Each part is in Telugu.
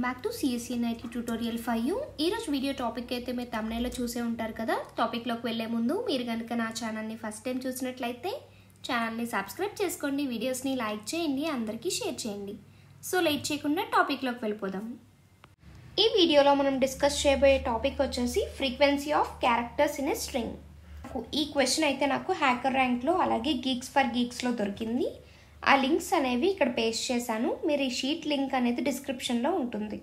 back to CSC ninety tutorial five ఈరోజు వీడియో టాపిక్ అయితే మీరు తమిళలో చూసే ఉంటారు కదా టాపిక్లోకి వెళ్ళే ముందు మీరు కనుక నా ఛానల్ని ఫస్ట్ టైం చూసినట్లయితే ఛానల్ని సబ్స్క్రైబ్ చేసుకోండి వీడియోస్ని లైక్ చేయండి అందరికీ షేర్ చేయండి సో లేట్ చేయకుండా టాపిక్లోకి వెళ్ళిపోదాం ఈ వీడియోలో మనం డిస్కస్ చేయబోయే టాపిక్ వచ్చేసి frequency of characters in a string ఈ క్వశ్చన్ అయితే నాకు హ్యాకర్ ర్యాంక్లో అలాగే గీక్స్ ఫర్ గీక్స్లో దొరికింది ఆ లింక్స్ అనేవి ఇక్కడ పేస్ట్ చేశాను మీరు ఈ షీట్ లింక్ అనేది డిస్క్రిప్షన్లో ఉంటుంది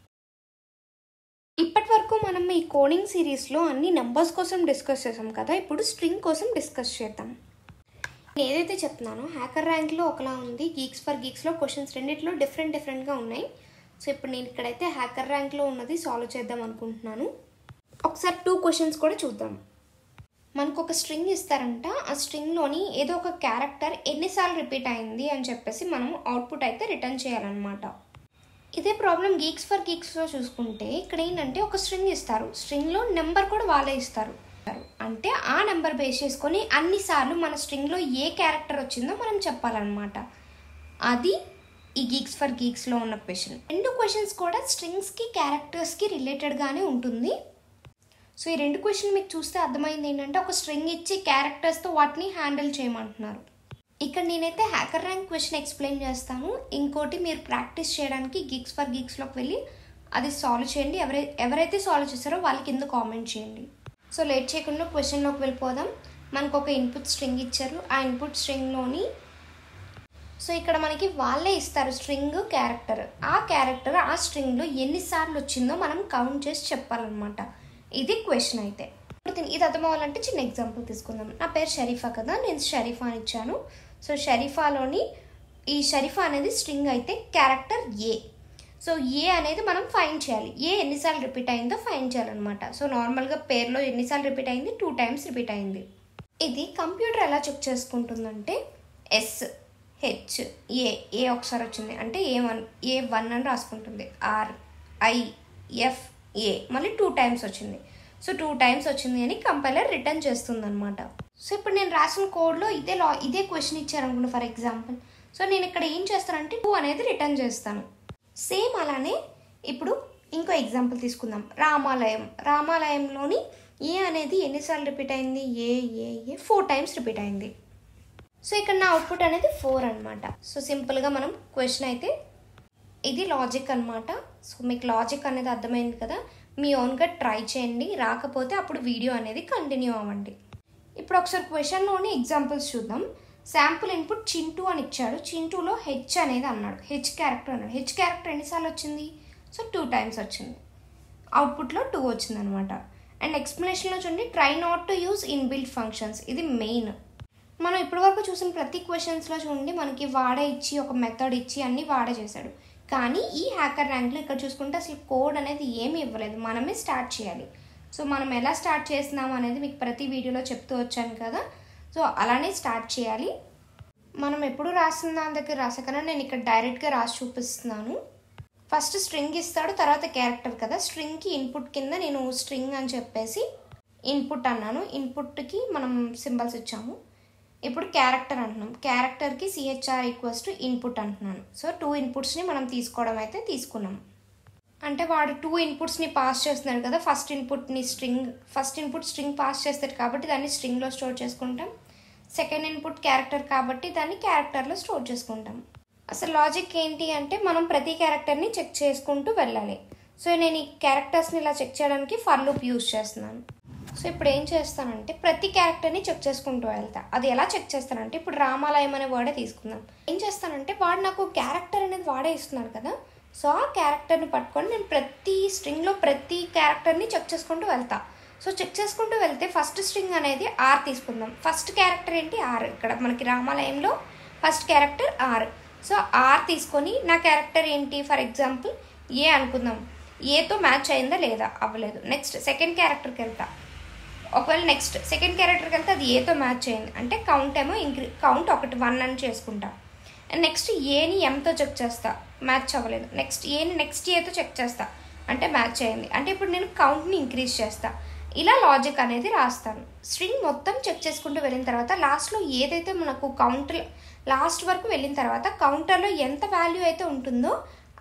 ఇప్పటి వరకు మనం ఈ కోడింగ్ సిరీస్లో అన్ని నెంబర్స్ కోసం డిస్కస్ చేసాం కదా ఇప్పుడు స్ట్రింగ్ కోసం డిస్కస్ చేద్దాం నేను ఏదైతే చెప్తున్నానో హ్యాకర్ ర్యాంక్లో ఒకలా ఉంది గీక్స్ ఫర్ గీక్స్లో క్వశ్చన్స్ రెండిట్లో డిఫరెంట్ డిఫరెంట్గా ఉన్నాయి సో ఇప్పుడు నేను ఇక్కడైతే హ్యాకర్ ర్యాంక్లో ఉన్నది సాల్వ్ చేద్దాం అనుకుంటున్నాను ఒకసారి టూ క్వశ్చన్స్ కూడా చూద్దాం మనకు ఒక స్ట్రింగ్ ఇస్తారంట ఆ స్ట్రింగ్లోని ఏదో ఒక క్యారెక్టర్ ఎన్నిసార్లు రిపీట్ అయింది అని చెప్పేసి మనం అవుట్పుట్ అయితే రిటర్న్ చేయాలన్నమాట ఇదే ప్రాబ్లం గీక్స్ ఫర్ గీక్స్లో చూసుకుంటే ఇక్కడ ఏంటంటే ఒక స్ట్రింగ్ ఇస్తారు స్ట్రింగ్లో నెంబర్ కూడా వాళ్ళే ఇస్తారు అంటే ఆ నెంబర్ బేస్ చేసుకొని అన్నిసార్లు మన స్ట్రింగ్లో ఏ క్యారెక్టర్ వచ్చిందో మనం చెప్పాలన్నమాట అది ఈ గీక్స్ ఫర్ గీక్స్లో ఉన్న క్వశ్చన్ రెండు క్వశ్చన్స్ కూడా స్ట్రింగ్స్కి క్యారెక్టర్స్కి రిలేటెడ్గానే ఉంటుంది సో ఈ రెండు క్వశ్చన్ మీకు చూస్తే అర్థమైంది ఏంటంటే ఒక స్ట్రింగ్ ఇచ్చి క్యారెక్టర్స్తో వాటిని హ్యాండిల్ చేయమంటున్నారు ఇక్కడ నేనైతే హ్యాకర్ ర్యాంక్ క్వశ్చన్ ఎక్స్ప్లెయిన్ చేస్తాను ఇంకోటి మీరు ప్రాక్టీస్ చేయడానికి గీక్స్ ఫర్ గీక్స్లోకి వెళ్ళి అది సాల్వ్ చేయండి ఎవరై ఎవరైతే సాల్వ్ చేస్తారో వాళ్ళకి కింద కామెంట్ చేయండి సో లేట్ చేయకుండా క్వశ్చన్లోకి వెళ్ళిపోదాం మనకు ఒక ఇన్పుట్ స్ట్రింగ్ ఇచ్చారు ఆ ఇన్పుట్ స్ట్రింగ్లోని సో ఇక్కడ మనకి వాళ్ళే ఇస్తారు స్ట్రింగ్ క్యారెక్టర్ ఆ క్యారెక్టర్ ఆ స్ట్రింగ్లో ఎన్నిసార్లు వచ్చిందో మనం కౌంట్ చేసి చెప్పాలన్నమాట ఇది క్వశ్చన్ అయితే ఇప్పుడు ఇది అర్థం అవ్వాలంటే చిన్న ఎగ్జాంపుల్ తీసుకుందాం నా పేరు షరీఫా కదా నేను షరీఫా అని ఇచ్చాను సో షరీఫాలోని ఈ షరీఫా అనేది స్ట్రింగ్ అయితే క్యారెక్టర్ ఏ సో ఏ అనేది మనం ఫైన్ చేయాలి ఏ ఎన్నిసార్లు రిపీట్ అయిందో ఫైన్ చేయాలన్నమాట సో నార్మల్గా పేరులో ఎన్నిసార్లు రిపీట్ అయింది టూ టైమ్స్ రిపీట్ అయింది ఇది కంప్యూటర్ ఎలా చెక్ చేసుకుంటుందంటే ఎస్ హెచ్ ఏ ఏ ఒకసారి వచ్చింది అంటే ఏ వన్ ఏ వన్ అని రాసుకుంటుంది ఆర్ ఐ ఎఫ్ ఏ మళ్ళీ టూ టైమ్స్ వచ్చింది సో టూ టైమ్స్ వచ్చింది అని కంపైలర్ రిటర్న్ చేస్తుంది అనమాట సో ఇప్పుడు నేను రాసిన కోడ్లో ఇదే లా ఇదే క్వశ్చన్ ఇచ్చారనుకున్నా ఫర్ ఎగ్జాంపుల్ సో నేను ఇక్కడ ఏం చేస్తానంటే టూ అనేది రిటర్న్ చేస్తాను సేమ్ అలానే ఇప్పుడు ఇంకో ఎగ్జాంపుల్ తీసుకుందాం రామాలయం రామాలయంలోని ఏ అనేది ఎన్నిసార్లు రిపీట్ అయింది A A A four times repeat అయింది సో ఇక్కడ నా అవుట్పుట్ అనేది ఫోర్ అనమాట సో సింపుల్గా మనం క్వశ్చన్ అయితే ఇది లాజిక్ అనమాట సో మీకు లాజిక్ అనేది అర్థమైంది కదా మీ ఓన్గా ట్రై చేయండి రాకపోతే అప్పుడు వీడియో అనేది కంటిన్యూ అవ్వండి ఇప్పుడు ఒకసారి క్వశ్చన్లోని ఎగ్జాంపుల్స్ చూద్దాం శాంపుల్ ఇన్పుట్ చింటూ అని ఇచ్చాడు చింటూలో హెచ్ అనేది అన్నాడు హెచ్ క్యారెక్టర్ అన్నాడు హెచ్ క్యారెక్టర్ ఎన్నిసార్లు వచ్చింది సో టూ టైమ్స్ వచ్చింది అవుట్పుట్లో టూ వచ్చింది అనమాట అండ్ ఎక్స్ప్లెనేషన్లో చూడండి try not to use inbuilt functions ఇది మెయిన్ మనం ఇప్పటివరకు చూసిన ప్రతి క్వశ్చన్స్లో చూడండి మనకి వాడే ఇచ్చి ఒక మెథడ్ ఇచ్చి అన్నీ వాడే చేశాడు కానీ ఈ హ్యాకర్ ర్యాంక్లో ఇక్కడ చూసుకుంటే అసలు కోడ్ అనేది ఏమీ ఇవ్వలేదు మనమే స్టార్ట్ చేయాలి సో మనం ఎలా స్టార్ట్ చేస్తున్నాం అనేది మీకు ప్రతి వీడియోలో చెప్తూ వచ్చాను కదా సో అలానే స్టార్ట్ చేయాలి మనం ఎప్పుడు రాసిన దాని దగ్గర రాసకన్నా నేను ఇక్కడ డైరెక్ట్గా రాసి చూపిస్తున్నాను ఫస్ట్ స్ట్రింగ్ ఇస్తాడు తర్వాత క్యారెక్టర్ కదా స్ట్రింగ్కి ఇన్పుట్ కింద నేను స్ట్రింగ్ అని చెప్పేసి ఇన్పుట్ అన్నాను ఇన్పుట్కి మనం సింబల్స్ ఇచ్చాము ఇప్పుడు క్యారెక్టర్ అంటున్నాం క్యారెక్టర్కి సిహెచ్ఆర్ ఈక్వల్స్ టు ఇన్పుట్ అంటున్నాను సో టూ ఇన్పుట్స్ని మనం తీసుకోవడం అయితే తీసుకున్నాం అంటే వాడు టూ ఇన్పుట్స్ని పాస్ చేస్తున్నాడు కదా ఫస్ట్ ఇన్పుట్ని string first input string pass చేస్తాడు కాబట్టి దాన్ని స్ట్రింగ్లో స్టోర్ చేసుకుంటాం సెకండ్ ఇన్పుట్ క్యారెక్టర్ కాబట్టి దాన్ని క్యారెక్టర్లో స్టోర్ చేసుకుంటాం అసలు లాజిక్ ఏంటి అంటే మనం ప్రతి క్యారెక్టర్ని చెక్ చేసుకుంటూ వెళ్ళాలి సో నేను ఈ క్యారెక్టర్స్ని ఇలా చెక్ చేయడానికి ఫర్ లూప్ యూజ్ చేస్తున్నాను సో ఇప్పుడు ఏం చేస్తానంటే ప్రతి క్యారెక్టర్ని చెక్ చేసుకుంటూ వెళ్తా అది ఎలా చెక్ చేస్తానంటే ఇప్పుడు రామాలయం అనే వర్డే తీసుకుందాం ఏం చేస్తానంటే వాడు నాకు క్యారెక్టర్ అనేది వాడే ఇస్తున్నాడు కదా సో ఆ క్యారెక్టర్ని పట్టుకొని నేను ప్రతి స్ట్రింగ్లో ప్రతి క్యారెక్టర్ని చెక్ చేసుకుంటూ వెళ్తా సో చెక్ చేసుకుంటూ వెళ్తే ఫస్ట్ స్ట్రింగ్ అనేది ఆర్ తీసుకుందాం ఫస్ట్ క్యారెక్టర్ ఏంటి ఆర్ ఇక్కడ మనకి రామాలయంలో first character R so R తీసుకొని నా క్యారెక్టర్ ఏంటి ఫర్ ఎగ్జాంపుల్ ఏ అనుకుందాం ఏతో మ్యాచ్ అయిందా లేదా అవ్వలేదు నెక్స్ట్ సెకండ్ క్యారెక్టర్కి వెళ్తా ఒకవేళ నెక్స్ట్ సెకండ్ క్యారెక్టర్కి వెళ్తే అది ఏతో మ్యాచ్ అయింది అంటే కౌంట్ ఏమో ఇంక్రీ కౌంట్ ఒకటి వన్ అని చేసుకుంటా అండ్ నెక్స్ట్ ఏని ఎంతో చెక్ చేస్తా మ్యాచ్ అవ్వలేదు నెక్స్ట్ ఏని నెక్స్ట్ ఏతో చెక్ చేస్తా అంటే మ్యాచ్ అయింది అంటే ఇప్పుడు నేను కౌంట్ని ఇంక్రీజ్ చేస్తా ఇలా లాజిక్ అనేది రాస్తాను స్ట్రింగ్ మొత్తం చెక్ చేసుకుంటూ వెళ్ళిన తర్వాత లాస్ట్లో ఏదైతే మనకు కౌంటర్ లాస్ట్ వరకు వెళ్ళిన తర్వాత కౌంటర్లో ఎంత వాల్యూ అయితే ఉంటుందో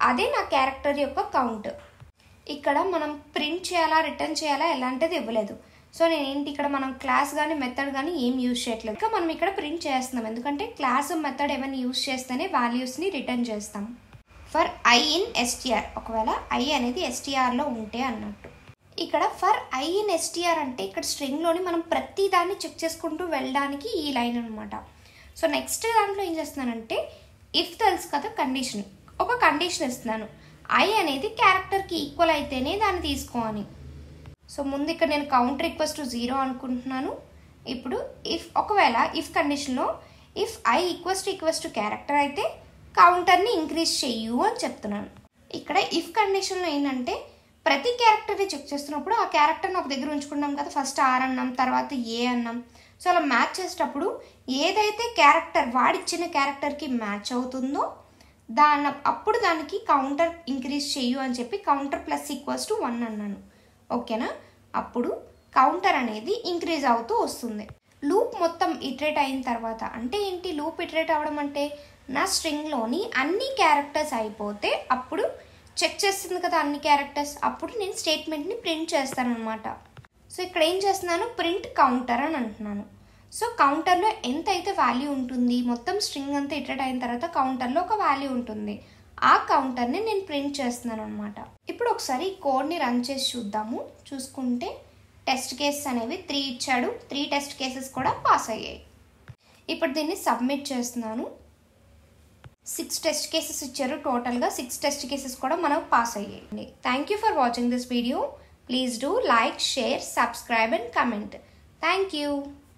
అదే నా క్యారెక్టర్ యొక్క కౌంట్ ఇక్కడ మనం ప్రింట్ చేయాలా రిటర్న్ చేయాలా ఎలాంటిది ఇవ్వలేదు సో నేను ఏంటి ఇక్కడ మనం క్లాస్ కానీ మెథడ్ కానీ ఏం యూజ్ చేయట్లేదు ఇంకా మనం ఇక్కడ ప్రింట్ చేస్తున్నాం ఎందుకంటే క్లాస్ మెథడ్ ఏమైనా యూజ్ చేస్తేనే వాల్యూస్ని రిటర్న్ చేస్తాం ఫర్ ఐ ఇన్ ఎస్టీఆర్ ఒకవేళ ఐ అనేది ఎస్టీఆర్లో ఉంటే అన్నట్టు ఇక్కడ ఫర్ ఐ ఇన్ ఎస్టీఆర్ అంటే ఇక్కడ స్ట్రింగ్లోని మనం ప్రతి దాన్ని చెక్ చేసుకుంటూ వెళ్ళడానికి ఈ లైన్ అనమాట సో నెక్స్ట్ దాంట్లో ఏం చేస్తున్నానంటే ఇఫ్ తెలుసు కదా కండిషన్ ఒక కండిషన్ ఇస్తున్నాను ఐ అనేది క్యారెక్టర్కి ఈక్వల్ అయితేనే దాన్ని తీసుకో అని సో ముందు ఇక్కడ నేను కౌంటర్ ఈక్వల్స్ టు జీరో అనుకుంటున్నాను ఇప్పుడు ఇఫ్ ఒకవేళ ఇఫ్ కండిషన్లో if i equals to equals to character అయితే కౌంటర్ని ఇంక్రీజ్ చెయ్యు అని చెప్తున్నాను ఇక్కడ ఇఫ్ కండిషన్లో ఏంటంటే ప్రతి క్యారెక్టర్ని చెక్ చేస్తున్నప్పుడు ఆ క్యారెక్టర్ని ఒక దగ్గర ఉంచుకున్నాం కదా ఫస్ట్ ఆర్ అన్నాం తర్వాత ఏ అన్నాం సో అలా మ్యాచ్ చేసేటప్పుడు ఏదైతే క్యారెక్టర్ వాడిచ్చిన క్యారెక్టర్కి మ్యాచ్ అవుతుందో దాని అప్పుడు దానికి కౌంటర్ ఇంక్రీజ్ చెయ్యు అని చెప్పి counter plus equals to one అన్నాను ఓకేనా అప్పుడు కౌంటర్ అనేది ఇంక్రీజ్ అవుతూ వస్తుంది లూప్ మొత్తం ఇటరేట్ అయిన తర్వాత అంటే ఏంటి లూప్ ఇటరేట్ అవ్వడం అంటే నా స్ట్రింగ్లోని అన్ని క్యారెక్టర్స్ అయిపోతే అప్పుడు చెక్ చేస్తుంది కదా అన్ని క్యారెక్టర్స్ అప్పుడు నేను స్టేట్మెంట్ని ప్రింట్ చేస్తాను అనమాట సో ఇక్కడ ఏం చేస్తున్నాను ప్రింట్ కౌంటర్ అని అంటున్నాను సో కౌంటర్లో ఎంత అయితే వాల్యూ ఉంటుంది మొత్తం స్ట్రింగ్ అంతా ఇటరేట్ అయిన తర్వాత కౌంటర్లో ఒక వాల్యూ ఉంటుంది ఆ కౌంటర్ని నేను ప్రింట్ చేస్తున్నాను అనమాట ఇప్పుడు ఒకసారి ఈ కోడ్ని రన్ చేసి చూద్దాము చూసుకుంటే టెస్ట్ కేసెస్ అనేవి త్రీ ఇచ్చాడు త్రీ టెస్ట్ కేసెస్ కూడా పాస్ అయ్యాయి ఇప్పుడు దీన్ని సబ్మిట్ చేస్తున్నాను సిక్స్ టెస్ట్ కేసెస్ ఇచ్చారు టోటల్గా సిక్స్ టెస్ట్ కేసెస్ కూడా మనకు పాస్ అయ్యాయి thank you for watching this video please do like share subscribe and comment thank you